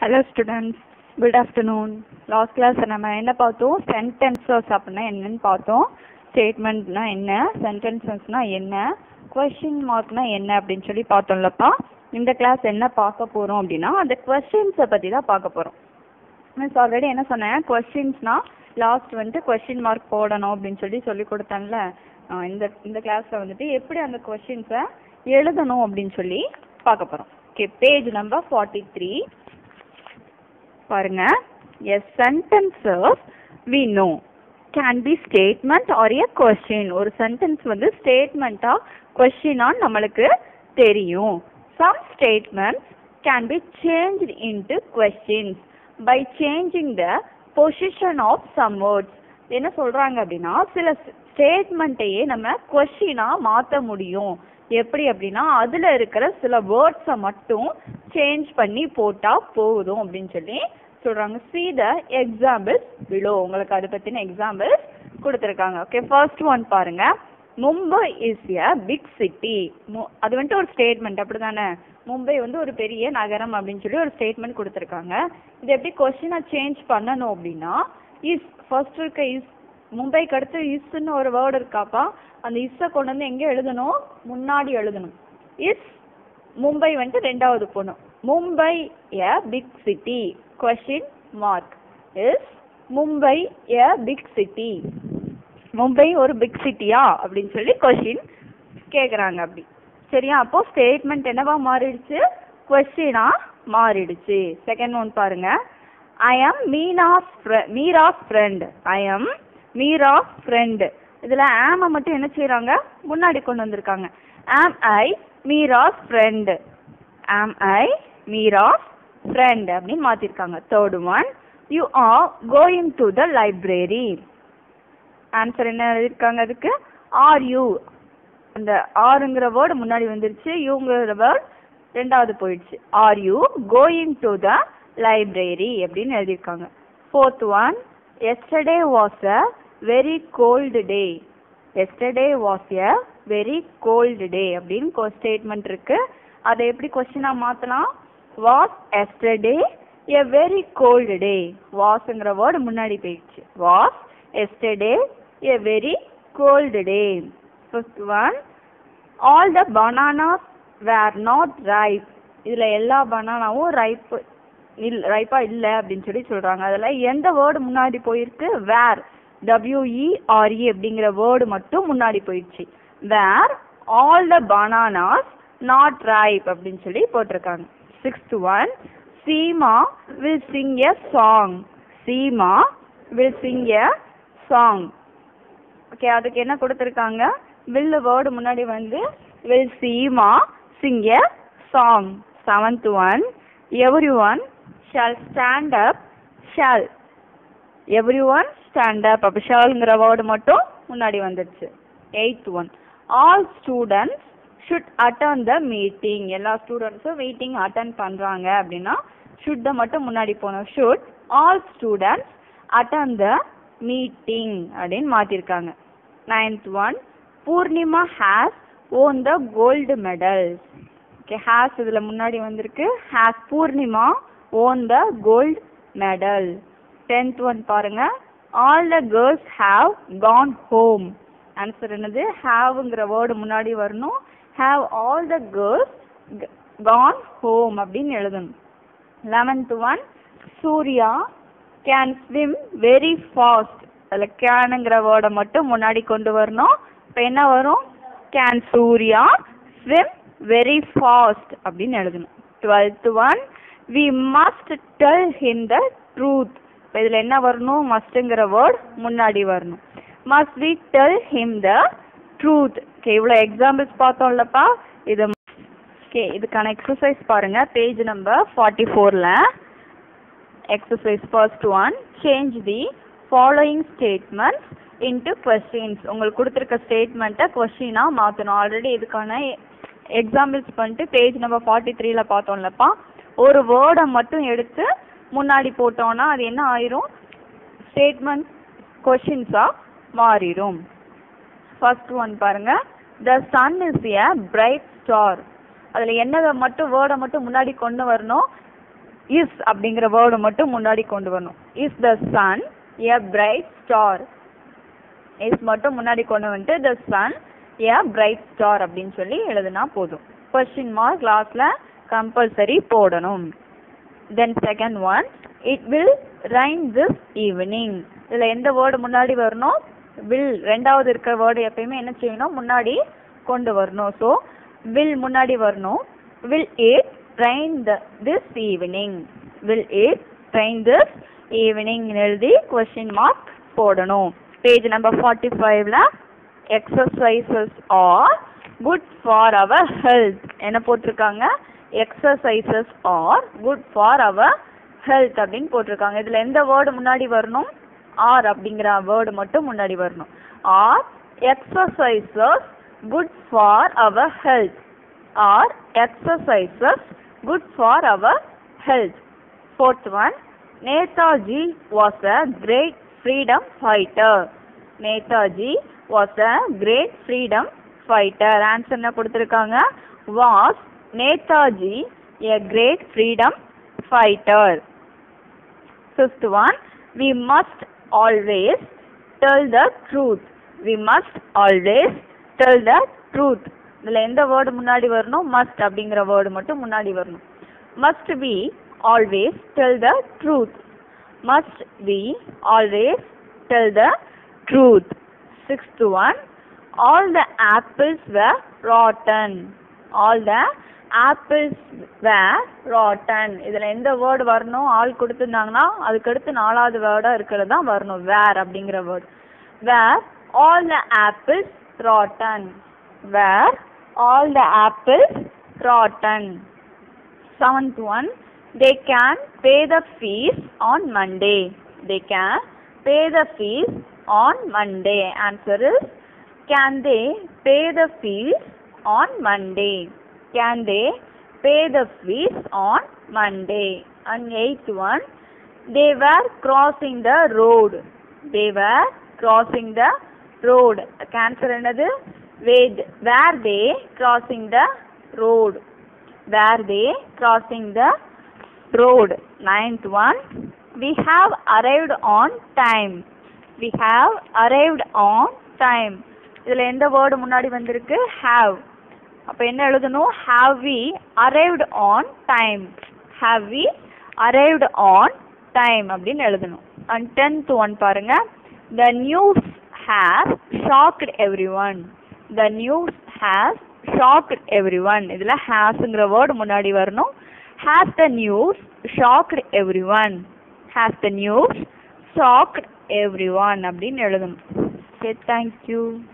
hello students good afternoon last class நம்ம என்ன பார்த்தோம் சென்டென்சஸ் அப்படின்னா என்னன்னு பார்த்தோம் ஸ்டேட்மெண்ட்னா என்ன சென்டென்சஸ்னா என்ன கொஷின் மார்க்னா என்ன அப்படின்னு சொல்லி பார்த்தோம்லப்பா இந்த கிளாஸ் என்ன பார்க்க போகிறோம் அப்படின்னா அந்த கொஷின்ஸை பற்றி தான் பார்க்க போகிறோம் மிஸ் ஆல்ரெடி என்ன சொன்னேன் கொஷின்ஸ்னா லாஸ்ட் வந்துட்டு கொஷின் மார்க் போடணும் அப்படின்னு சொல்லி சொல்லி கொடுத்தேன்ல ஆஹ் இந்த இந்த கிளாஸில் வந்துட்டு எப்படி அந்த கொஷின்ஸை எழுதணும் அப்படின்னு சொல்லி பார்க்க போகிறோம் okay page number forty three பாருங்க a sentences we know can be statement or a question ஒரு சென்டென்ஸ் வந்து ஸ்டேட்மெண்ட்டா கொஸ்டினா நம்மளுக்கு தெரியும் some statements can be change into questions by changing the position of some words என்ன சொல்றாங்க அப்படின்னா சில ஸ்டேட்மெண்ட்டையே நம்ம கொஸ்டினா மாற்ற முடியும் எப்படி அப்படின்னா அதுல இருக்கிற சில வேர்ட்ஸை மட்டும் சேஞ்ச் பண்ணி போட்டா போதும் அப்படின்னு சொல்லி சொல்றாங்க see the எக்ஸாம்பிள்ஸ் below உங்களுக்கு அதை பத்தின எக்ஸாம்பிள்ஸ் கொடுத்துருக்காங்க ஓகே ஃபர்ஸ்ட் ஒன் பாருங்க Mumbai is a big city அது வந்துட்டு ஒரு ஸ்டேட்மெண்ட் அப்படிதானே மும்பை வந்து ஒரு பெரிய நகரம் அப்படின்னு சொல்லி ஒரு ஸ்டேட்மெண்ட் கொடுத்துருக்காங்க இது எப்படி கொஸ்டினை சேஞ்ச் பண்ணணும் அப்படின்னா இஸ் ஃபர்ஸ்ட் இருக்க இஸ் மும்பைக்கு அடுத்து இஸ்ன்னு ஒரு வேர்டு இருக்காப்பா அந்த இஸ்ஸை கொண்டு வந்து எங்கே எழுதணும் முன்னாடி எழுதணும் இஸ் மும்பை வந்துட்டு ரெண்டாவது போகணும் Mumbai a big city question mark is Mumbai a big city Mumbai ஒரு பிக் சிட்டியா அப்படின்னு சொல்லி கொஷின் கேட்குறாங்க அப்படி சரியா அப்போ ஸ்டேட்மெண்ட் என்னவா மாறிடுச்சு கொஸ்டினா மாறிடுச்சு செகண்ட் ஒன் பாருங்க I am Meena's Meera's friend I am Meera's friend இதில் ஆமை மட்டும் என்ன செய்கிறாங்க முன்னாடி கொண்டு வந்திருக்காங்க ஆம் ஐ மீராஸ் ஃப்ரெண்ட் ஆம் ஐ மீராஸ் ஃப்ரெண்ட் அப்படின்னு மாற்றிருக்காங்க third one you are going to the library answer என்ன எழுதியிருக்காங்க அதுக்கு ஆர் யூ அந்த ஆருங்கிற வேர்டு முன்னாடி வந்துருச்சு யூங்கிற வேர்ட் ரெண்டாவது போயிடுச்சு are you going to the library அப்படின்னு எழுதியிருக்காங்க fourth one yesterday was a very cold day yesterday was a very cold day அப்படின்னு ஸ்டேட்மெண்ட் இருக்கு அதை எப்படி கொஸ்டினாக மாற்றலாம் was yesterday a very cold day வாஸ்ங்கிற வேர்டு முன்னாடி போயிடுச்சு was yesterday a very cold day fifth one all the bananas were not ripe இதில் எல்லா பனானாவும் ரைப்பு இல் ரைப்பாக இல்லை அப்படின்னு சொல்லி சொல்கிறாங்க அதில் எந்த வேர்டு முன்னாடி போயிருக்கு வேர் டபிள்யூஇஆர்இ அப்படிங்கிற வேர்டு மட்டும் முன்னாடி போயிடுச்சு were all the bananas not ripe அப்படின்னு சொல்லி போட்டிருக்காங்க sixth one Seema will sing a song Seema will sing a song okay அதுக்கு என்ன கொடுத்துருக்காங்க வில் வேர்டு முன்னாடி வந்து will Seema sing a song seventh one everyone shall stand up shall everyone stand up அப்போ ஷால்ங்கிற வேர்டு மட்டும் முன்னாடி வந்துடுச்சு eighth one all students should attend the meeting எல்லா ஸ்டூடெண்ட்ஸும் மீட்டிங் அட்டன் பண்ணுறாங்க அப்படின்னா ஷுட்டை மட்டும் முன்னாடி போகணும் should all students attend the meeting அப்படின்னு மாற்றிருக்காங்க ninth one Purnima has won the gold medal okay has இதில் முன்னாடி வந்திருக்கு has Purnima won the gold medal tenth one பாருங்க all the girls have gone home answer என்னது ஹாவ்ங்கிற வேர்டு முன்னாடி வரணும் have all the girls gone home அப்படின்னு எழுதணும் eleventh one Surya can swim very fast அதில் கேனுங்கிற வேர்டை மட்டும் முன்னாடி கொண்டு வரணும் இப்போ என்ன வரும் can Surya swim very fast அப்படின்னு எழுதணும் twelfth one we must tell him the truth இப்போ இதில் என்ன வரணும் மஸ்ட்டுங்கிற வேர்ட் முன்னாடி வரணும் must we tell him the truth okay இவ்வளோ எக்ஸாம்பிள்ஸ் பார்த்தோம்லப்பா இது ஓகே இதுக்கான எக்ஸசைஸ் பாருங்க பேஜ் நம்பர் ஃபார்ட்டி ஃபோரில் exercise first one change the following statements into questions உங்களுக்கு கொடுத்துருக்க ஸ்டேட்மெண்ட்டை கொஸ்டினாக மாற்றணும் ஆல்ரெடி இதுக்கான எக்ஸாம்பிள்ஸ் பண்ணிட்டு பேஜ் நம்பர் ஃபார்ட்டி த்ரீல பார்த்தோம்லப்பா ஒரு வேர்டை மட்டும் எடுத்து முன்னாடி போட்டோம்னா அது என்ன ஆயிரும் ஸ்டேட்மெண்ட் கொஷின்ஸாக மாறிடும் ஃபர்ஸ்ட் ஒன் பாருங்க the sun is a bright star அதில் என்னதை மட்டும் வேர்டை மட்டும் முன்னாடி கொண்டு வரணும் இஸ் அப்படிங்கிற வேர்டு மட்டும் முன்னாடி கொண்டு வரணும் is the sun a bright star is மட்டும் முன்னாடி கொண்டு வந்துட்டு the sun a bright star அப்படின்னு சொல்லி எழுதுனா போதும் கொஸ்டின் மார்க் லாஸ்ட்ல கம்பல்சரி போடணும் then second one it will rain this evening இதுல எந்த வேர்டு முன்னாடி வரணும் வில் ரெண்டாவது இருக்கிற வேர்டு எப்பயுமே என்ன செய்யணும் முன்னாடி கொண்டு வரணும் ஸோ வில் முன்னாடி வரணும் will it rain the this evening will it rain this evening எழுதி கொஸ்டின் மார்க் போடணும் பேஜ் நம்பர் ஃபார்ட்டி ஃபைவ்ல exercises are good for our health என்ன போட்டிருக்காங்க exercises are good for our health அப்படின்னு போட்டிருக்காங்க இதுல எந்த வேர்டு முன்னாடி வரணும் ஆர் அப்படிங்கிற வேர்டு மட்டும் முன்னாடி வரணும் are exercises good for our health are exercises good for our health fourth one Netaji was a great freedom fighter Netaji was a great freedom fighter answer என்ன கொடுத்துருக்காங்க was Netaji a great freedom fighter fifth one we must always tell the truth we must always tell the truth இதில் எந்த word முன்னாடி வரணும் must அப்படிங்கிற word மட்டும் முன்னாடி வரணும் must we always tell the truth must we always tell the truth sixth one all the apples were rotten all the apples were rotten இதில் எந்த வேர்டு வரணும் ஆல் கொடுத்துருந்தாங்கன்னா அதுக்கடுத்து நாலாவது வேர்டாக இருக்கிறது தான் வரணும் வேர் அப்படிங்கிற word were all the apples rotten were all the apples rotten seventh one they can pay the fees on monday they can pay the fees on monday answer is can they pay the fees on monday can they pay the fees on monday and eighth one they were crossing the road they were crossing the road answer என்னது wait were they crossing the road were they crossing the road ninth one we have arrived on time we have arrived on time இதுல எந்த word முன்னாடி வந்திருக்கு have அப்ப என்ன எழுதணும் have we arrived on time have we arrived on time அப்படின்னு எழுதணும் and tenth one பாருங்க the news has shocked everyone the news has shocked everyone இதுல hasங்கிற வேர்டு முன்னாடி வரணும் has the news shocked everyone has the news shocked everyone அப்படின்னு எழுதணும் okay thank you